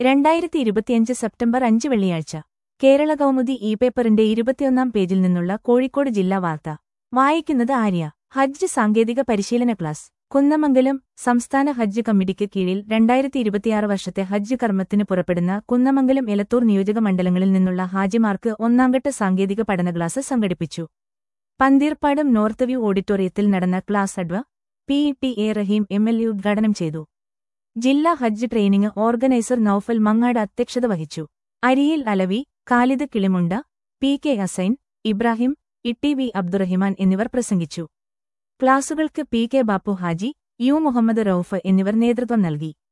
രണ്ടായിരത്തി ഇരുപത്തിയഞ്ച് സെപ്റ്റംബർ അഞ്ച് വെള്ളിയാഴ്ച കേരള കൗമുദി ഇ പേപ്പറിന്റെ ഇരുപത്തിയൊന്നാം പേജിൽ നിന്നുള്ള കോഴിക്കോട് ജില്ലാ വാർത്ത വായിക്കുന്നത് ആര്യ ഹജ്ജ് സാങ്കേതിക പരിശീലന ക്ലാസ് കുന്നമംഗലം സംസ്ഥാന ഹജ്ജ് കമ്മിറ്റിക്ക് കീഴിൽ രണ്ടായിരത്തി ഇരുപത്തിയാറ് വർഷത്തെ ഹജ്ജ് കർമ്മത്തിന് പുറപ്പെടുന്ന കുന്നമംഗലം എലത്തൂർ നിയോജക മണ്ഡലങ്ങളിൽ നിന്നുള്ള ഹാജിമാർക്ക് ഒന്നാംഘട്ട സാങ്കേതിക പഠന ക്ലാസ് സംഘടിപ്പിച്ചു പന്തീർപ്പാടം നോർത്ത് വ്യൂ ഓഡിറ്റോറിയത്തിൽ നടന്ന ക്ലാസ് അഡ്വ P T A Rahim M L A ഉദ്ഘാടനം ചെയ്തു ജില്ലാ ഹജ്ജ് ട്രെയിനിംഗ് ഓർഗനൈസർ നൌഫൽ മങ്ങാട് അധ്യക്ഷത വഹിച്ചു Ariyil Alavi Khalid Kilimunda P K Asain Ibrahim Itty V Abdurahiman എന്നിവർ പ്രസംഗിച്ചു ക്ലാസുകൾക്ക് P K Bappu Haji U Muhammad Rauf എന്നിവർ നേതൃത്വം നൽകി